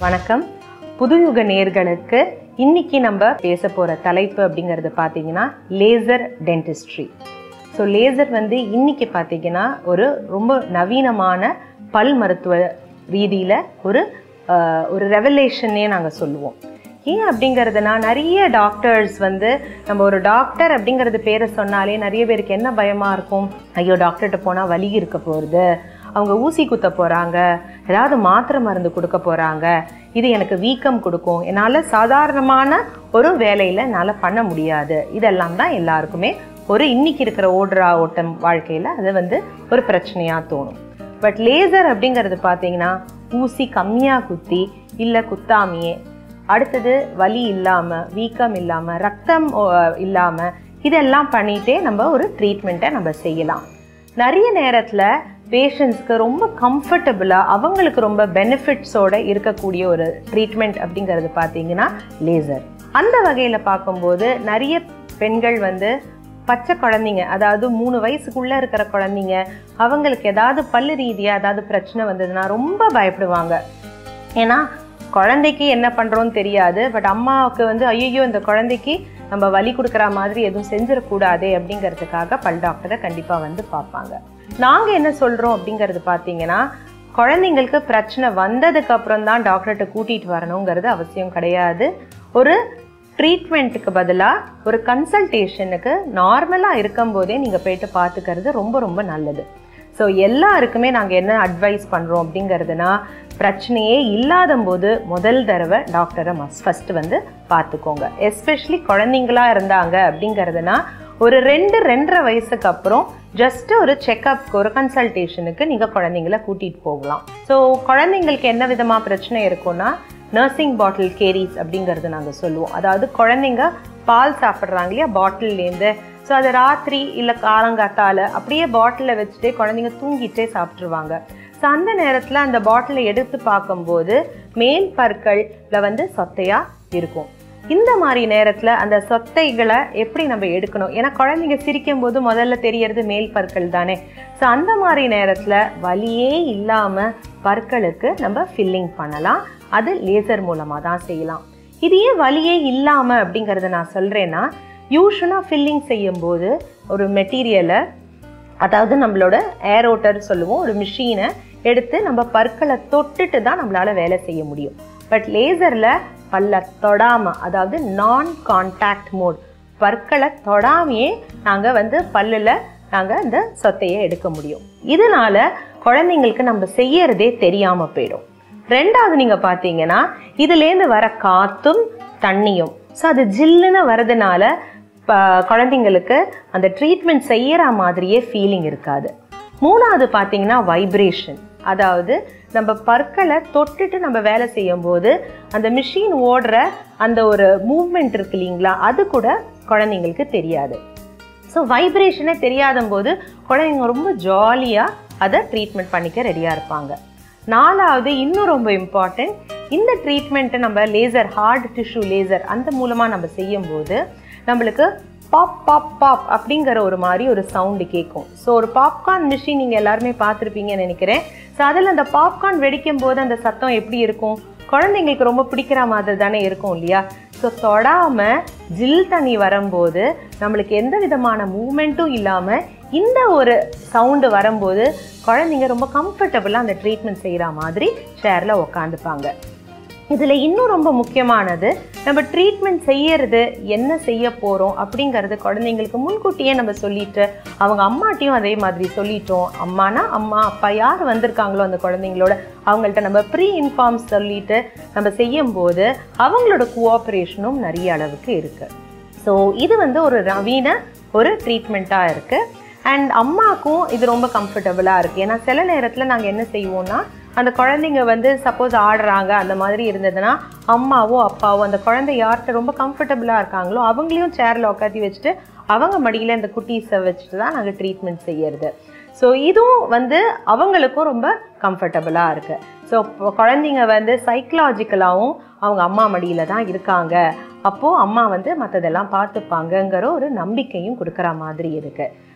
வணக்கம் புதுயுக நேர்களுக்கு இன்னைக்கு நம்ம பேச போகிற தலைப்பு அப்படிங்கிறது பார்த்தீங்கன்னா லேசர் டென்டிஸ்ட்ரி ஸோ லேசர் வந்து இன்னைக்கு பார்த்தீங்கன்னா ஒரு ரொம்ப நவீனமான பல் மருத்துவ ரீதியில் ஒரு ஆஹ், ஒரு ரெவலேஷன்னே நாங்கள் சொல்லுவோம் ஏன் அப்படிங்கிறதுனா நிறைய டாக்டர்ஸ் வந்து நம்ம ஒரு டாக்டர் அப்படிங்கிறது பேரை சொன்னாலே நிறைய பேருக்கு என்ன பயமாக இருக்கும் ஐயோ டாக்டர்கிட்ட போனால் வலி இருக்க போகிறது அவங்க ஊசி குத்த போகிறாங்க ஏதாவது மாத்திரை மருந்து கொடுக்க போகிறாங்க இது எனக்கு வீக்கம் கொடுக்கும் என்னால் சாதாரணமான ஒரு வேலையில் என்னால் பண்ண முடியாது இதெல்லாம் தான் எல்லாருக்குமே ஒரு இன்னைக்கு இருக்கிற ஓடுறா ஓட்டம் வாழ்க்கையில் அது வந்து ஒரு பிரச்சனையாக தோணும் பட் லேசர் அப்படிங்கிறது பார்த்தீங்கன்னா ஊசி கம்மியாக குத்தி இல்லை குத்தாமையே அடுத்தது வலி இல்லாமல் வீக்கம் இல்லாமல் ரத்தம் இல்லாமல் இதெல்லாம் பண்ணிகிட்டே நம்ம ஒரு ட்ரீட்மெண்ட்டை நம்ம செய்யலாம் நிறைய நேரத்தில் பேஷண்ட்ஸ்க்கு ரொம்ப கம்ஃபர்டபுளாக அவங்களுக்கு ரொம்ப பெனிஃபிட்ஸோட இருக்கக்கூடிய ஒரு ட்ரீட்மெண்ட் அப்படிங்கிறது பார்த்தீங்கன்னா லேசர் அந்த வகையில் பார்க்கும்போது நிறைய பெண்கள் வந்து பச்சை குழந்தைங்க அதாவது மூணு வயசுக்குள்ளே இருக்கிற குழந்தைங்க அவங்களுக்கு ஏதாவது பல்லு ரீதியாக ஏதாவது பிரச்சனை வந்ததுன்னா ரொம்ப பயப்படுவாங்க ஏன்னா குழந்தைக்கு என்ன பண்ணுறோன்னு தெரியாது பட் அம்மாவுக்கு வந்து ஐயோ இந்த குழந்தைக்கு நம்ம வலி கொடுக்குற மாதிரி எதுவும் செஞ்சிடக்கூடாதே அப்படிங்கிறதுக்காக பல் டாக்டரை கண்டிப்பாக வந்து பார்ப்பாங்க நாங்கள் என்ன சொல்கிறோம் அப்படிங்கிறது பார்த்தீங்கன்னா குழந்தைங்களுக்கு பிரச்சனை வந்ததுக்கு அப்புறம் தான் டாக்டர்கிட்ட கூட்டிகிட்டு வரணுங்கிறது அவசியம் கிடையாது ஒரு ட்ரீட்மெண்ட்டுக்கு பதிலாக ஒரு கன்சல்டேஷனுக்கு நார்மலாக இருக்கும்போதே நீங்கள் போயிட்டு பார்த்துக்கிறது ரொம்ப ரொம்ப நல்லது ஸோ எல்லாருக்குமே நாங்கள் என்ன அட்வைஸ் பண்ணுறோம் அப்படிங்கிறதுனா பிரச்சனையே இல்லாத போது முதல் தடவை டாக்டரை மஸ் ஃபஸ்ட்டு வந்து பார்த்துக்கோங்க எஸ்பெஷலி குழந்தைங்களா இருந்தாங்க அப்படிங்கிறதுனா ஒரு ரெண்டு ரெண்டரை வயசுக்கு அப்புறம் ஜஸ்ட் ஒரு செக்கப்க்கு ஒரு கன்சல்டேஷனுக்கு நீங்கள் குழந்தைங்கள கூட்டிகிட்டு போகலாம் ஸோ குழந்தைங்களுக்கு என்ன விதமாக பிரச்சனை இருக்கும்னா நர்சிங் பாட்டில் கேரிஸ் அப்படிங்கிறது நாங்கள் சொல்லுவோம் அதாவது குழந்தைங்க பால் சாப்பிட்றாங்க இல்லையா பாட்டில்லேருந்து ஸோ அது ராத்திரி இல்லை காலங்காத்தால அப்படியே பாட்டிலில் வச்சுட்டே குழந்தைங்க தூங்கிட்டே சாப்பிட்ருவாங்க ஸோ அந்த நேரத்தில் அந்த பாட்டிலை எடுத்து பார்க்கும்போது மேல் பற்கள்ல வந்து சொத்தையாக இருக்கும் இந்த மாதிரி நேரத்தில் அந்த சொத்தைகளை எப்படி நம்ம எடுக்கணும் ஏன்னா குழந்தைங்க சிரிக்கும் போது முதல்ல தெரியறது மேல் பற்கள் தானே ஸோ அந்த மாதிரி நேரத்தில் வலியே இல்லாமல் பற்களுக்கு நம்ம ஃபில்லிங் பண்ணலாம் அது லேசர் மூலமாக தான் செய்யலாம் இது ஏன் வலியே இல்லாமல் அப்படிங்கிறத நான் சொல்கிறேன்னா யூஸ்வலாக ஃபில்லிங் செய்யும்போது ஒரு மெட்டீரியலை அதாவது நம்மளோட ஏரோட்டர் சொல்லுவோம் ஒரு மிஷினை எடுத்து நம்ம பற்களை தொட்டுட்டு தான் நம்மளால் வேலை செய்ய முடியும் பட் லேசரில் பல்ல தொடாமல் அதாவது நான் கான்டாக்ட் மோட் பற்களை தொடாமையே நாங்கள் வந்து பல்லில் நாங்கள் இந்த சொத்தையை எடுக்க முடியும் இதனால குழந்தைங்களுக்கு நம்ம செய்யறதே தெரியாமல் போயிடும் ரெண்டாவது நீங்கள் பார்த்தீங்கன்னா இதுலேருந்து வர காற்றும் தண்ணியும் ஸோ அது ஜில்லுன்னு வரதுனால ப- குழந்தைங்களுக்கு அந்த ட்ரீட்மெண்ட் செய்யற மாதிரியே ஃபீலிங் இருக்காது மூணாவது பார்த்தீங்கன்னா வைப்ரேஷன் அதாவது நம்ம பற்களை தொட்டுட்டு நம்ம வேலை செய்யும் போது அந்த மிஷின் ஓடுற அந்த ஒரு மூவ்மெண்ட் இருக்கு இல்லைங்களா அது கூட குழந்தைங்களுக்கு தெரியாது ஸோ வைப்ரேஷனே தெரியாத போது குழந்தைங்க ரொம்ப ஜாலியாக அதை ட்ரீட்மெண்ட் பண்ணிக்க ரெடியாக இருப்பாங்க நாலாவது இன்னும் ரொம்ப இம்பார்ட்டன்ட் இந்த ட்ரீட்மெண்ட்டை நம்ம லேசர் ஹார்ட் டிஷ்யூ லேசர் அந்த மூலமாக நம்ம செய்யும்போது நம்மளுக்கு பாப் பாப் பாப் அப்படிங்கிற ஒரு மாதிரி ஒரு சவுண்டு கேட்கும் ஸோ ஒரு பாப்கார்ன் மிஷின் நீங்கள் எல்லாருமே பார்த்துருப்பீங்கன்னு நினைக்கிறேன் ஸோ அதில் அந்த பாப்கார்ன் வெடிக்கும் போது அந்த சத்தம் எப்படி இருக்கும் குழந்தைங்களுக்கு ரொம்ப பிடிக்கிற மாதிரி தானே இருக்கும் இல்லையா ஸோ தொடாமல் ஜில் தண்ணி வரும்போது நம்மளுக்கு எந்த விதமான மூமெண்ட்டும் இல்லாமல் இந்த ஒரு சவுண்டு வரும்போது குழந்தைங்க ரொம்ப கம்ஃபர்டபுளாக அந்த ட்ரீட்மெண்ட் செய்கிற மாதிரி சேரில் உக்காந்துப்பாங்க இதில் இன்னும் ரொம்ப முக்கியமானது நம்ம ட்ரீட்மெண்ட் செய்யறது என்ன செய்ய போகிறோம் அப்படிங்கிறது குழந்தைங்களுக்கு முன்கூட்டியே நம்ம சொல்லிட்டு அவங்க அம்மாட்டையும் அதே மாதிரி சொல்லிட்டோம் அம்மானா அம்மா அப்பா யார் வந்திருக்காங்களோ அந்த குழந்தைங்களோட அவங்கள்ட்ட நம்ம ப்ரீ இன்ஃபார்ம் சொல்லிட்டு நம்ம செய்யும்போது அவங்களோட கோஆப்ரேஷனும் நிறைய அளவுக்கு இருக்குது ஸோ இது வந்து ஒரு நவீன ஒரு ட்ரீட்மெண்ட்டாக இருக்குது அண்ட் அம்மாக்கும் இது ரொம்ப கம்ஃபர்டபுளாக இருக்குது ஏன்னா சில நேரத்தில் நாங்கள் என்ன செய்வோம்னா அந்த குழந்தைங்க வந்து சப்போஸ் ஆடுறாங்க அந்த மாதிரி இருந்ததுன்னா அம்மாவோ அப்பாவோ அந்த குழந்தை யார்கிட்ட ரொம்ப கம்ஃபர்டபுளாக இருக்காங்களோ அவங்களையும் சேரில் உட்காத்தி வச்சுட்டு அவங்க மடியில் இந்த குட்டீஸை வச்சுட்டு தான் நாங்கள் ட்ரீட்மெண்ட் செய்யறது ஸோ இதுவும் வந்து அவங்களுக்கும் ரொம்ப கம்ஃபர்டபுளாக இருக்குது ஸோ குழந்தைங்க வந்து சைக்கலாஜிக்கலாகவும் அவங்க அம்மா மடியில் தான் இருக்காங்க அப்போது அம்மா வந்து மற்றதெல்லாம் பார்த்துப்பாங்கங்கிற ஒரு நம்பிக்கையும் கொடுக்குற மாதிரி இருக்குது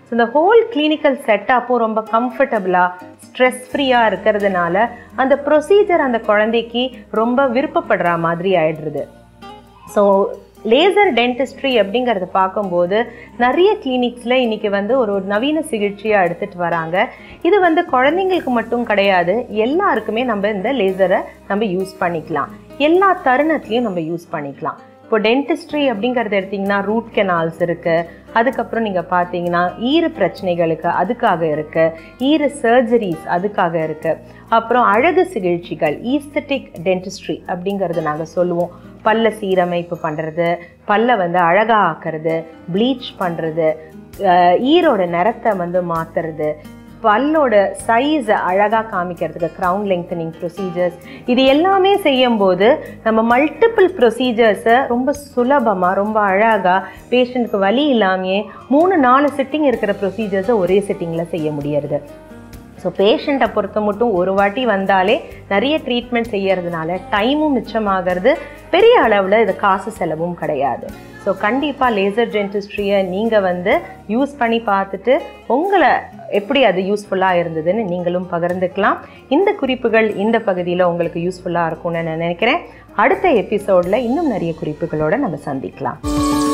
ஸோ இந்த ஹோல் கிளினிக்கல் செட்டப்பும் ரொம்ப கம்ஃபர்டபுளாக ஸ்ட்ரெஸ் ஃப்ரீயாக இருக்கிறதுனால அந்த ப்ரொசீஜர் அந்த குழந்தைக்கு ரொம்ப விருப்பப்படுற மாதிரி ஆயிடுறது ஸோ லேசர் டென்டிஸ்ட்ரி அப்படிங்கிறத பார்க்கும்போது நிறைய கிளினிக்ஸில் இன்னைக்கு வந்து ஒரு ஒரு நவீன சிகிச்சையாக எடுத்துகிட்டு வராங்க இது வந்து குழந்தைங்களுக்கு மட்டும் கிடையாது எல்லாருக்குமே நம்ம இந்த லேசரை நம்ம யூஸ் பண்ணிக்கலாம் எல்லா தருணத்துலையும் நம்ம யூஸ் பண்ணிக்கலாம் இப்போ டென்டிஸ்ட்ரி அப்படிங்கிறது எடுத்திங்கன்னா ரூட் கெனால்ஸ் இருக்குது அதுக்கப்புறம் நீங்கள் பார்த்தீங்கன்னா ஈறு பிரச்சனைகளுக்கு அதுக்காக இருக்குது ஈறு சர்ஜரிஸ் அதுக்காக இருக்குது அப்புறம் அழகு சிகிச்சைகள் ஈஸ்தட்டிக் டென்டிஸ்ட்ரி அப்படிங்கிறது நாங்கள் சொல்லுவோம் பல்ல சீரமைப்பு பண்ணுறது பல்ல வந்து அழகாக ஆக்கிறது ப்ளீச் பண்ணுறது ஈரோட நிறத்தை வந்து மாற்றுறது பல்லோட சைஸை அழகாக காமிக்கிறதுக்கு க்ரௌன் லெங்க்தனிங் ப்ரொசீஜர்ஸ் இது எல்லாமே செய்யும்போது நம்ம மல்டிபிள் ப்ரொசீஜர்ஸை ரொம்ப சுலபமாக ரொம்ப அழகாக பேஷண்ட்டுக்கு வலி இல்லாமையே மூணு நாலு சிட்டிங் இருக்கிற ப்ரொசீஜர்ஸை ஒரே சிட்டிங்கில் செய்ய முடியறது ஸோ பேஷண்ட்டை பொறுத்த மட்டும் ஒரு வாட்டி வந்தாலே நிறைய ட்ரீட்மெண்ட் செய்யறதுனால டைமும் மிச்சமாகிறது பெரிய அளவில் இது காசு செலவும் கிடையாது ஸோ கண்டிப்பாக லேசர் டென்டிஸ்ட்ரியை நீங்கள் வந்து யூஸ் பண்ணி பார்த்துட்டு உங்களை எப்படி அது யூஸ்ஃபுல்லாக இருந்ததுன்னு நீங்களும் பகிர்ந்துக்கலாம் இந்த குறிப்புகள் இந்த பகுதியில் உங்களுக்கு யூஸ்ஃபுல்லாக இருக்கும்னு நான் நினைக்கிறேன் அடுத்த எபிசோடில் இன்னும் நிறைய குறிப்புகளோடு நம்ம சந்திக்கலாம்